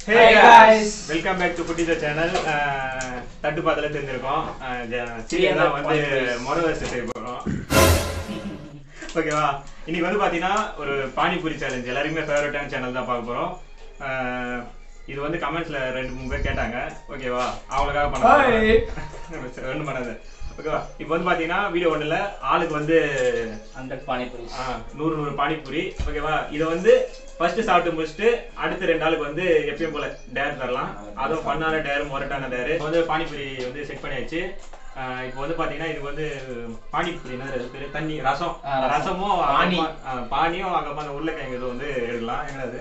Hey Hi guys. Welcome back to குட்டித channel தட்டு பாத்துல தெரிஞ்சிருக்கோம் சீரியல் தான் வந்து மொர வச்சு செய்ய போறோம் ஓகேவா இன்னைக்கு வந்து பாத்தீங்கன்னா ஒரு பானிபூரி சேலஞ்ச் எல்லாருக்குமே ஃபேவரட்டான சேனல் தான் பார்க்க போறோம் அஹ், இது வந்து கமெண்ட்ஸ்ல ரெண்டு மூணு பேர் கேட்டாங்க ஓகேவா அவங்களுக்காக பண்ண போறோம். ரெண்டு பண்ணாது ஓகேவா இப்போ வந்து பாத்தீங்கன்னா வீடியோ ஒண்ணுல ஆளுக்கு வந்து ஹண்ட்ரட் பானிபூரி ஆ, நூறு நூறு பானிபூரி ஓகேவா இதை வந்து ஃபர்ஸ்ட் சாப்பிட்டு முடிச்சுட்டு அடுத்த ரெண்டு நாளுக்கு வந்து எப்பயும் போல டேர் தரலாம் அதுவும் பண்ணான டேர் மொரட்டான டேர் வந்து பானிபூரி வந்து செட் பண்ணியாச்சு ஆ, இப்போ வந்து பாத்தீங்கன்னா இது வந்து பானிபூரி என்ன அது பேரு தண்ணி ரசம் ஆ, ரசம். ரசமும் பானி. அங்கப்பா- ஆ, பானியும் அங்கப்பா அந்த உருளைக்கிழங்கு இது வந்து எடுக்கலாம் என்னது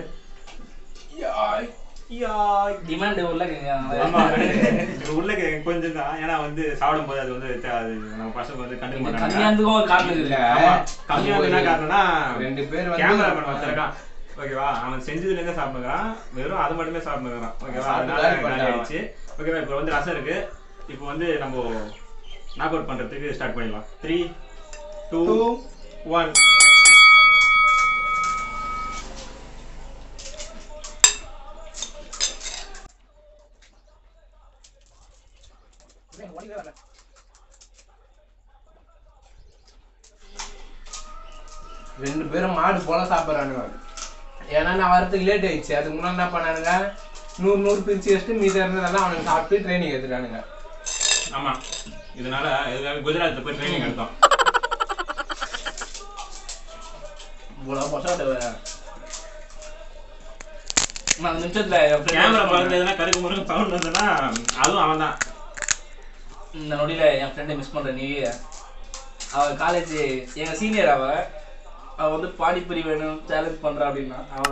யாய். டிமாண்ட் உருளைக்கிழங்கு ஆமா இது உருளைக்கிழங்கு கொஞ்சம் தான் ஏன்னா வந்து சாப்பிடும் போது அது வந்து த- அது நம்ம பசங்க வந்து கண்டுக்க மாட்டாங்க கல்யாணத்துக்கும் ஒரு காரணம் இருக்கு ஆமா. கம்மியா என்ன காரணம்னா ரெண்டு பேர் வந்து கேமராமேன் வச்சிருக்கான் ஓகேவா அவன் செஞ்சதுல இருந்தே சாப்பிடுறான் வெறும் அது மட்டுமே சாப்பிடுறான் ஓகேவா அதனால சாப்பிட்டு காலி காலி ஆயிடுச்சு ஓகேவா இப்போ வந்து ரசம் இருக்கு இப்போ வந்து நம்ம நாக் அவுட் பண்றதுக்கு ஸ்டார்ட் பண்ணிடலாம் த்ரீ டூ ஒன் ரெண்டு பேரும் மாடு போல சாப்பிட்றானுங்க ஏன்னா நான் வரதுக்கு லேட் ஆயிடுச்சு அதுக்கு முன்னாடி என்ன பண்ணானுங்க நூறு நூறு பிரிச்சு வச்சுட்டு மீதி இருந்ததெல்லாம் அவனுக்கு சாப்பிட்டு ட்ரைனிங் எடுத்துட்டானுங்க ஆமா இதனால இதுக்காக குஜராத்ல போய் ட்ரைனிங் எடுத்தோம் இவ்வளவு பொசாட்டு நான் அந்த நிமிஷத்துல என் friend கேமரா miss பார்த்து பண்றேன். எதனா கருக்கு முருகன் சவுண்ட் வந்ததுன்னா அதுவும் அவன் தான் இந்த நொடியில என் ஃப்ரெண்டை மிஸ் பண்ற நீ அவ காலேஜ் எங்க சீனியர் அவ அவ வந்து பானிபூரி வேணும் சேலஞ்ச் பண்றா அப்படின்னா அவ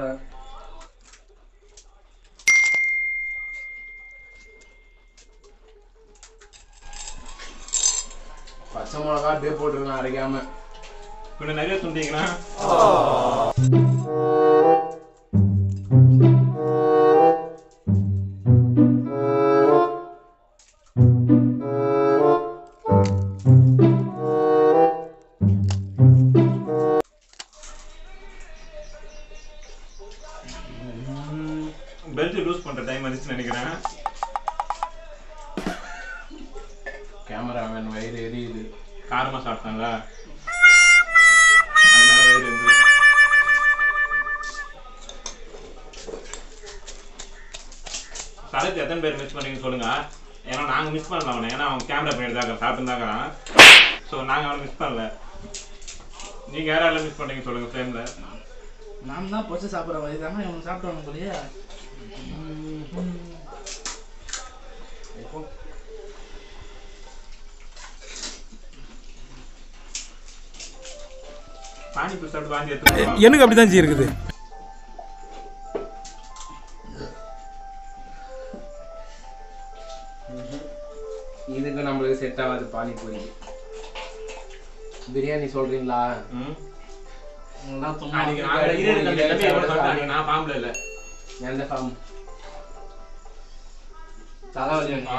பச்சை மிளகா அப்படியே போட்டுருக்கான் அரைக்காம கொஞ்சம் நிறைய துண்டிங்கன்னா பெல்ட் லூஸ் பண்ற டைம் வந்துச்சுன்னு நினைக்கிறேன் கேமராமேன் வயிறு எரியுது காரமா சாப்பிட்டாங்களா அதனால வயிறு எரிஞ்சுது. சரத் எத்தனை பேர் மிஸ் பண்ணீங்கன்னு சொல்லுங்க ஏன்னா நாங்க மிஸ் பண்ணல அவனை ஏன்னா அவன் கேமரா பண்ணிட்டு தான் சாப்பிட்டு தான் ஸோ நாங்க அவனை மிஸ் பண்ணல நீங்க யாரெல்லாம் மிஸ் பண்ணீங்க சொல்லுங்க ஃப்ரேம்ல நான் தான் பொச்சு சாப்பிட்ற மாதிரி தானே இவன் சாப்பிட்டு போலியே பானிபூரி சாப்பிட்டு வாங்கி எடுத்து எனக்கு அப்படிதான் ஜி இருக்குது இதுக்கு நம்மளுக்கு செட் ஆகாது பானிபூரி பிரியாணி சொல்றீங்களா ம் இதெல்லாம் சும்மா அன்னைக்கு நாங்க இரு இரு தம்பி, தம்பி எவ்வளவு சாப்பிட்டா? அன்னைக்கு நான் பாம்புல இல்ல எந்த ஃபார்ம் தலைவலி ஆ.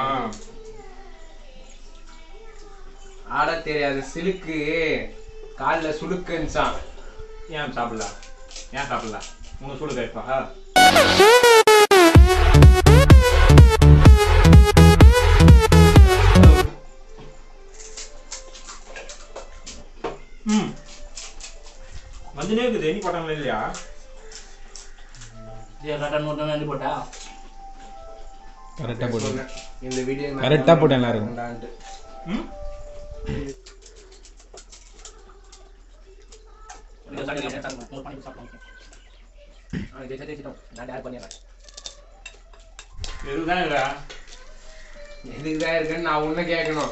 ஆட தெரியாது சிலுக்கு காலில் சுளுக்குன்னுச்சான் ஏன் சாப்பிடல ஏன் சாப்பிடல உங்க சூடு கேட்பா ம் வந்துனே இருக்குது எண்ணி போட்டாங்களா இல்லையா கரெக்டாக நோட் தான் எழுதி போட்டா கரெக்டாக போட்டு சொன்னேன். இந்த வீடியோ Correct ஆ போட்டேன் எல்லாரும். உண்டான்ட்டு. ம் அவன் ஜெயிச்சா ஜெயிச்சிட்டோம். நான் dare பண்ணிடுறேன். இதுதான் இல்ல எதுக்குதான் இருக்குன்னு நான் உன்னை கேட்கணும்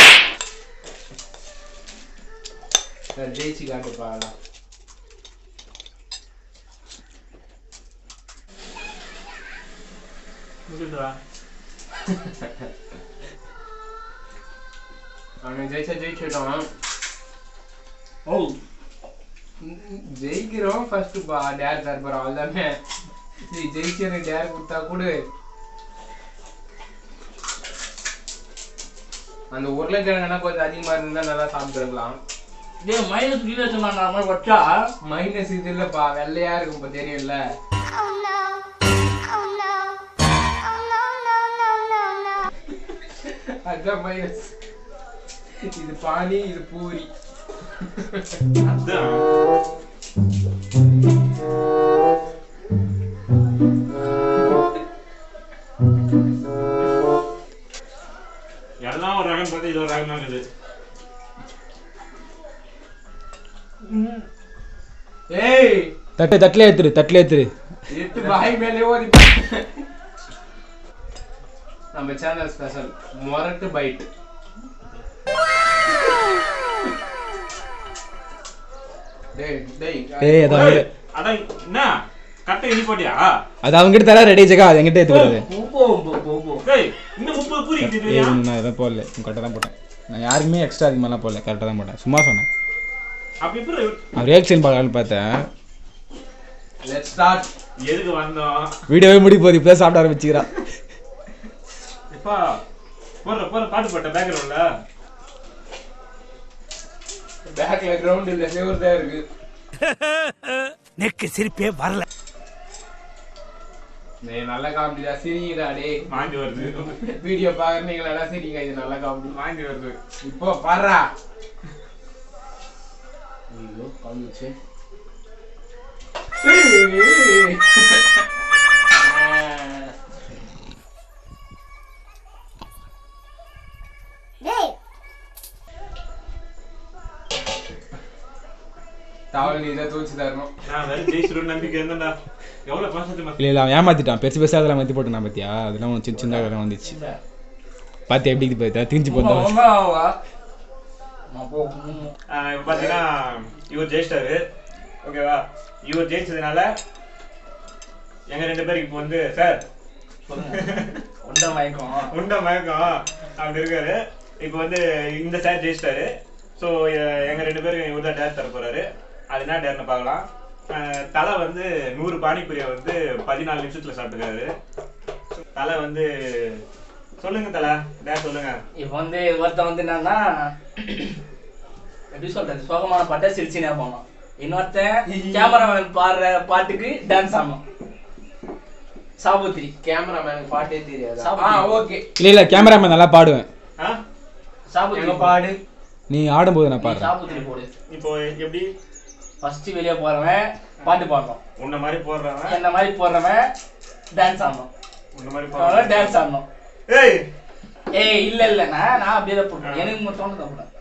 சரி, ஜெயிச்சு காட்டுப்பா அதான். முடிச்சுடுறா அவன் ஜெயிச்சா ஜெயிச்சிட்டோம் ஓ ஜெயிக்கிறோம் ஃபர்ஸ்ட் பா டேர் தரப்போறோம் அவ்வளோதானே நீ ஜெயிச்சு எனக்கு டேர் கொடுத்தா கூட அந்த உருளைக்கிழங்குனா கொஞ்சம் அதிகமா இருந்தா நல்லா சாப்பிட்டுருக்கலாம் டேய் மைனஸ் கீழே சொன்னாங்க மாதிரி வச்சா மைனஸ் இது இல்லப்பா வெள்ளையா இருக்கும் இப்ப தெரியும்ல Oh no. Oh no. அதான் மைனஸ் இது பானி இது பூரி அதான் எல்லாம் ஒரு ரகம் பார்த்து இது ஒரு ரகம் தான் இருக்குது ஏய் தட்டு தட்டில் ஏத்துரு தட்டில் ஏத்துரு எட்டு பாய் மேலே ஓதி நம்ம சேனல் ஸ்பெஷல் மொரட்டு பைட் டேய் டேய் ஏய் அது அவங்க ஏய், அதான் என்ன கட்டை இனி போட்டியா அது அவங்ககிட்ட தர ரெடி ஜெகா அது எங்கிட்ட ஏற்றுக்கிறது போ போ போ போ டேய் இன்னும் முப்பது பூரி இருக்குது ஏய் நான் இதை போடல கரெக்டாக தான் போட்டேன் நான் யாருக்குமே எக்ஸ்ட்ரா அதிகமாகலாம் போடல கரெக்டாக தான் போட்டேன் சும்மா சொன்னேன் அப்ப எப்படி அவர் ரியாக்ஷன் பார்க்கலான்னு பார்த்தேன் லெட்ஸ் ஸ்டார்ட் எதுக்கு வந்தோம் வீடியோவே முடி போகுது இப்போ சாப்பிட ஆரம்பிச்சுக்கிறா எப்பா போடுற போற பாட்டு போட்ட பேக்ரவுண்ட்ல பேக்ல கிரவுண்ட் இல்ல சேவர் தான் இருக்கு நெக்கு சிரிப்பே வரல நீ நல்ல காமெடி தான் சிரிங்கடா டேய் வாங்கி வருது வீடியோ பாக்குறீங்களா சிரிங்க இது நல்ல காமெடி வாங்கி வருது இப்போ பாடுறா ஐயோ காமிச்சு தவள் நீ இதை தூச்சு தரணும் நான் வேற ஜெயிச்சிரும் நம்பிக்கை இருந்தேன்டா எவ்வளவு பாசத்து இல்லை இல்லை அவன் ஏமாத்திட்டான் பெருசு பெருசாக அதெல்லாம் மாற்றி போட்டான் பார்த்தியா அதெல்லாம் ஒன்று சின்ன சின்ன அதெல்லாம் வந்துச்சு பார்த்து எப்படி இது பார்த்தா திரிஞ்சு போட்டோம் ஒன்றா ஆவா நான் போ ம். இப்போ பார்த்தீங்கன்னா இவர் ஜெயிச்சிட்டாரு ஓகேவா இவர் ஜெயிச்சதுனால எங்க ரெண்டு பேருக்கு இப்போ வந்து சார் சொல்லுங்க ஒன்றை மயக்கம் உண்ட மயக்கம் அப்படி இருக்காரு இப்போ வந்து இந்த சார் ஜெயிச்சிட்டாரு ஸோ எங்க ரெண்டு பேரும் இவர் தான் டேர் தர போறாரு அது என்ன டேர்னு பார்க்கலாம் அஹ், தலை வந்து நூறு பானிபூரியை வந்து பதினாலு நிமிஷத்துல சாப்பிட்டுக்காரு தலை வந்து சொல்லுங்க தலை டேர் சொல்லுங்க இப்போ வந்து ஒருத்தன் வந்து என்னன்னா எப்படி சொல்றது சோகமான பாட்டை சிரிச்சுனே போனோம் இன்னொருத்தன் கேமராமேன் பாடுற பாட்டுக்கு டான்ஸ் ஆடணும் சாபுத்திரி கேமராமேனுக்கு பாட்டே தெரியாது ஆ சாப்பிடு. ஓகே இல்லை இல்லை கேமராமேன் நல்லா பாடுவேன் ஆ சாபுத்திரி எங்க பாடு நீ ஆடும்போது நான் நீ பாடுறேன் சாபுத்திரி போடு இப்போ எப்படி ஃபர்ஸ்ட் வெளியே போறவன் பாட்டு பாடணும் உன்ன மாதிரி போடுறவன் என்ன மாதிரி போடுறவன் டான்ஸ் ஆடணும் உன்ன மாதிரி அவன் போடுறவன் டான்ஸ் ஆடணும் ஏய் ஏய் இல்ல இல்ல நான் நான் அப்படியே தான் போடுறேன் எனக்கு மட்டும் தான் போடுறேன்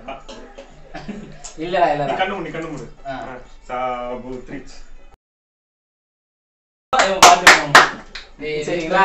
இல்லடா நீ இல்லடா கண்ணு மூடு நீ கண்ணு மூடு ஆ. ஆ. சாபுத்ரி இவன் பாட்டு பாடணும். சரிங்களா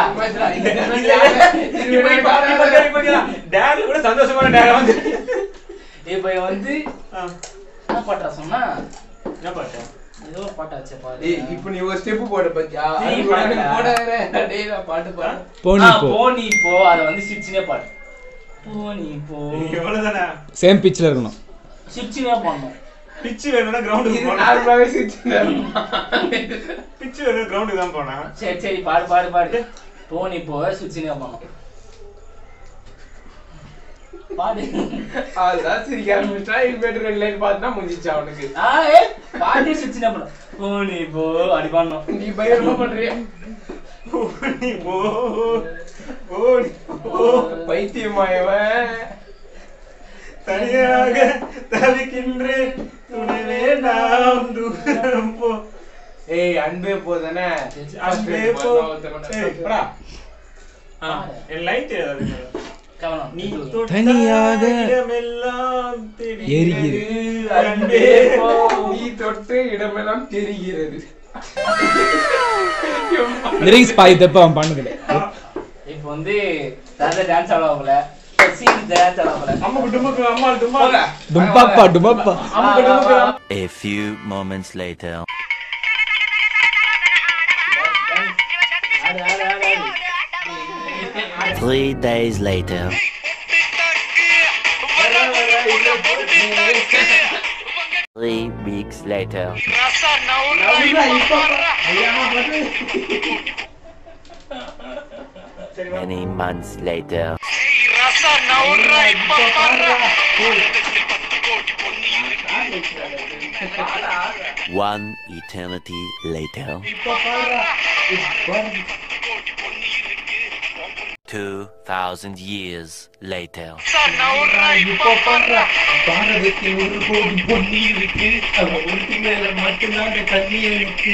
டேடி கூட சந்தோஷமான டேடி வந்து இப்ப இவன் வந்து ஆ. என்ன பாட்டா சொன்னா என்ன பாட்டு ஏதோ ஒரு பாட்டாச்சே பாரு ஏய் இப்போ நீ ஒரு ஸ்டெப் போட பத்தியா நீ அது பாடுடா. போடாதே டேய் நான் பாட்டு பாடு போனி ஆ, போ போ நீ போ அத வந்து சிரிச்சுனே பாடு போ நீ போ எவ்வளவுதானே சேம் பிச்சில் இருக்கணும் சிரிச்சுனே பாடணும் பிச்சு வேணும்னா கிரவுண்டுக்கு இது போனா நார்மலாவே சிரிச்சுதான் பிச்சு வேணும் கிரவுண்டுக்கு தான் போனா சரி சரி பாடு பாடு பாடு போ நீ போ சிரிச்சுனே பாடணும் பாடு அதுதான் சிரிக்க ஆரம்பிச்சா இனிமேட்டு ரெண்டு லைன் பார்த்துனா முடிஞ்சிச்சு அவனுக்கு ஆ ஏ பாட்டு சிரிச்சுனே பாடணும் போ நீ போ அப்படி பாடணும் நீ பயங்கரமா பண்றிய ஓடி போ ஓடி போ பைத்தியமாயவன் தனியாக தவிக்கின்றேன் துணிவே நாம் தூரம் போ ஏய் அன்பே போதானே அன்பே போ ஏய், போடா. ஆ, என் லைட் ஏதாவது கவனம் நீ நீ தொட்ட தனியாக இடமெல்லாம் தெரிகிறது. எரிகிறது. அன்பே போ நீ தொட்டு இடமெல்லாம் தெரிகிறது லிரிக்ஸ் பாதி தப்பு அவன் பண்ணுது இப்போ வந்து தலை டான்ஸ் ஆடுவாங்கல சீன் டான்ஸ் ஆடுவாங்கல அம்மாக்கு டும்முக்கு அம்மா டும்மா டும்பாப்பா டும்பாப்பா அம்மாக்கு டும்முக்கு A few moments later. ஆடு ஆடு ஆடு ஆடு Three days later. Three weeks later. Many months later. One eternity later. 2,000 years later. இப்போ பாடுறா பாரதத்தில் ஒரு கோடி பொண்ணி இருக்கு அவ ஒருத்தி மேல மட்டும்தான் அந்த தண்ணி இருக்கு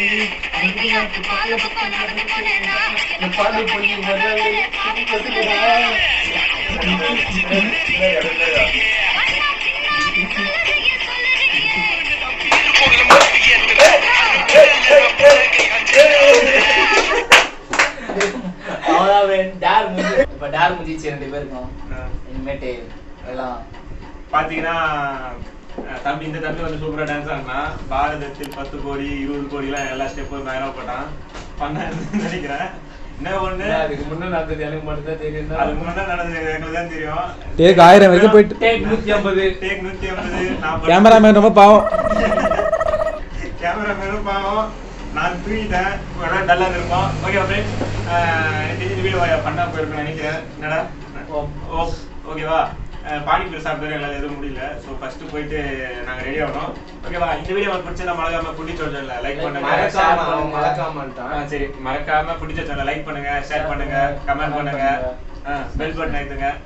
பாடு பொண்ணி அவ்வளோதான் டேர் முடிஞ்சு இப்போ டேர் முடிஞ்சிச்சு ரெண்டு பேருக்கும் இனிமேட்டு எல்லாம் பாத்தீங்கன்னா அஹ், தம்பி இந்த தம்பி வந்து சூப்பரா டான்ஸ் ஆடினா பாரதத்தில் பத்து கோடி இருபது கோடிலாம் எல்லா ஸ்டெப்பும் மேரா போட்டான் பண்ண நினைக்கிறேன் என்ன ஒண்ணு அதுக்கு முன்ன நடந்தது எனக்கு மட்டும் தான் தெரியும் அதுக்கு முன்னாடி நடந்தது எங்களுக்கு தான் தெரியும் டேக் ஆயிரம் வரைக்கும் போயிட்டு டேக் நூத்தி ஐம்பது டேக் நூத்தி ஐம்பது நாற்பது கேமராமேன் ரொம்ப பாவம் கேமரா மேலும் பாவம் நான் தூங்கிட்டேன் ஒரு டல்லா இருப்போம் ஓகே ஃப்ரெண்ட்ஸ் இந்த வீடியோ பண்ணா போயிருக்கேன் நினைக்கிறேன் என்னடா ஓ ஓகேவா அஹ் பானிபூரி சாப்பிட்டு எங்களால் எதுவும் முடியல ஸோ ஃபர்ஸ்ட் போயிட்டு நாங்கள் ரெடி ஆகணும் ஓகேவா இந்த வீடியோ உங்களுக்கு பிடிச்சதா மறக்காம பிடிச்ச சொல்ல லைக் பண்ணுங்க மறக்காம பண்ணுங்க. அவன் மறக்காமட்டான் ஆ, சரி மறக்காம பிடிச்ச சொல்ல லைக் பண்ணுங்க ஷேர் பண்ணுங்க கமெண்ட் பண்ணுங்க பெல் பட்டன் அழுத்துங்க